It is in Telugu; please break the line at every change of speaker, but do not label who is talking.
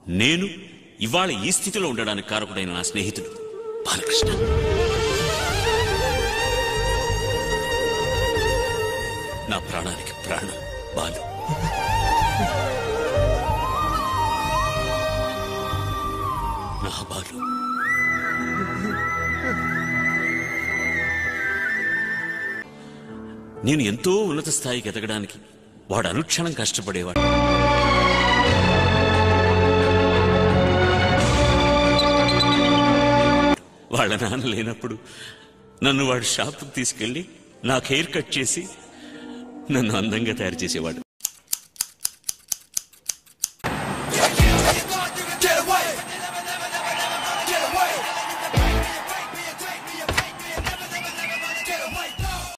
నేను ఇవాళ ఈ స్థితిలో ఉండడానికి కారకుడైన నా స్నేహితుడు బాలకృష్ణ నా ప్రాణానికి ప్రాణం బాలు నా బాలు నేను ఎంతో ఉన్నత స్థాయికి ఎదగడానికి వాడు అనుక్షణం కష్టపడేవాడు వాళ్ళ నాన్న లేనప్పుడు నన్ను వాడు షాప్కి తీసుకెళ్ళి నాకు హెయిర్ కట్ చేసి నన్ను అందంగా తయారు చేసేవాడు